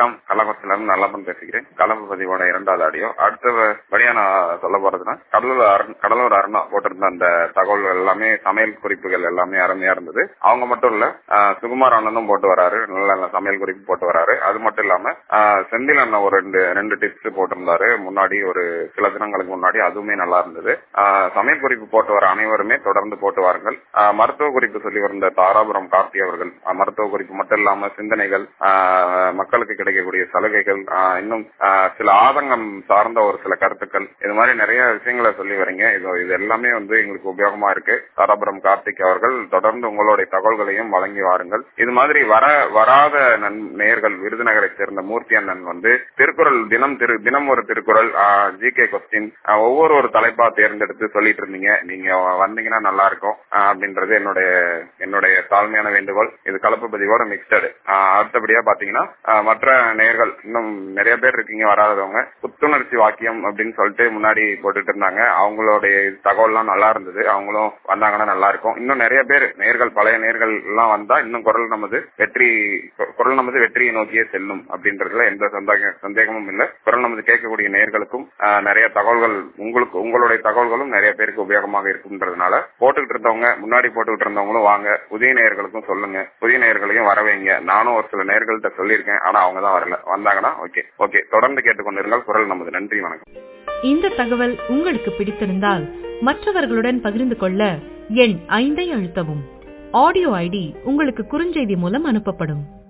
வணக்கம் கள்ளக்குறிச்சியில இருந்து நல்லப்பன் பேசுகிறேன் கலப்பு பதிவோட இரண்டாவது ஆடியோ அடுத்தபடியா நான் சொல்ல போறதுன்னா கடலூர் அருண் கடலூர் அருணா போட்டிருந்த அந்த தகவல்கள் எல்லாமே சமையல் குறிப்புகள் எல்லாமே அருமையா இருந்தது அவங்க மட்டும் இல்ல ஆஹ் சுகுமார் அண்ணனும் போட்டு வராரு நல்ல நல்ல சமையல் குறிப்பு போட்டு வராரு அது மட்டும் இல்லாம ஆஹ் செந்தில் அண்ணன் ஒரு ரெண்டு ரெண்டு டிப்ஸ் போட்டிருந்தாரு முன்னாடி ஒரு சில தினங்களுக்கு முன்னாடி அதுவுமே நல்லா இருந்தது ஆஹ் சமையல் குறிப்பு போட்டு வர அனைவருமே தொடர்ந்து போட்டு வாருங்கள் ஆஹ் மருத்துவ குறிப்பு சொல்லி வந்த தாராபுரம் கார்த்தி அவர்கள் ஆஹ் மருத்துவ குறிப்பு மட்டும் இல்லாம சிந்தனைகள் ஆஹ் மக்களுக்கு கிடைக்கக்கூடிய சலுகைகள் ஆஹ் இன்னும் ஆஹ் சில ஆதங்கம் சார்ந்த ஒரு சில கருத்துக்கள் இது மாதிரி நிறைய விஷயங்களை சொல்லி வரீங்க இது இது எல்லாமே வந்து எங்களுக்கு உபயோகமா இருக்கு தாராபுரம் கார்த்திக் அவர்கள் தொடர்ந்து உங்களுடைய தகவல்களையும் வழங்கி வாருங்கள் இது மாதிரி வர வராத நன் நேர்கள் விருதுநகரை சேர்ந்த மூர்த்தி அண்ணன் வந்து திருக்குறள் தினம் திரு தினம் ஒரு திருக்குறள் ஜி கே கொஸ்டின் ஒவ்வொரு ஒரு தலைப்பா தேர்ந்தெடுத்து சொல்லிட்டு இருந்தீங்க நீங்க வந்தீங்கன்னா நல்லா இருக்கும் ஆஹ் அப்படின்றது என்னுடைய என்னுடைய தாழ்மையான வேண்டுகோள் இது கலப்பு பதிவோட மிக்சடு அடுத்தபடியா பாத்தீங்கன்னா ஆஹ் மற்ற நேர்கள் இன்னும் நிறைய பேர் இருக்கீங்க வராதவங்க புத்துணர்ச்சி வாக்கியம் அப்படின்னு சொல்லிட்டு முன்னாடி போட்டுட்டு இருந்தாங்க அவங்களுடைய தகவல்லாம் நல்லா இருந்தது அவங்களும் வந்தாங்கன்னா நல்லா இருக்கும் இன்னும் நிறைய பேர் நேர்கள் பழைய நேர்கள் எல்லாம் வந்தா இன்னும் குரல் நமது வெற்றி குரல் நமது வெற்றியை நோக்கியே செல்லும் அப்படின்றதுல எந்த சந்தேக சந்தேகமும் இல்லை குரல் நமது கேட்கக்கூடிய நேர்களுக்கும் ஆஹ் நிறைய தகவல்கள் உங்களுக்கு உங்களுடைய தகவல்களும் நிறைய பேருக்கு உபயோகமாக இருக்குன்றதுனால போட்டுக்கிட்டு இருந்தவங்க முன்னாடி போட்டுக்கிட்டு இருந்தவங்களும் வாங்க புதிய நேயர்களுக்கும் சொல்லுங்க புதிய நேயர்களையும் வர வைங்க நானும் ஒரு சில நேர்கள்ட்ட சொல்லியிருக்கேன் ஆனா அவங்க தான் வரல வந்தாங்கன்னா ஓகே ஓகே தொடர்ந்து கேட்டுக்கொண்டிருங்கள் குரல் நமது நன்றி வணக்கம் இந்த தகவல் உங்களுக்கு பிடித்திருந்தால் மற்றவர்களுடன் பகிர்ந்து கொள்ள எண் ஐந்தை அழுத்தவும் ஆடியோ ஐடி உங்களுக்கு குறுஞ்செய்தி மூலம் அனுப்பப்படும்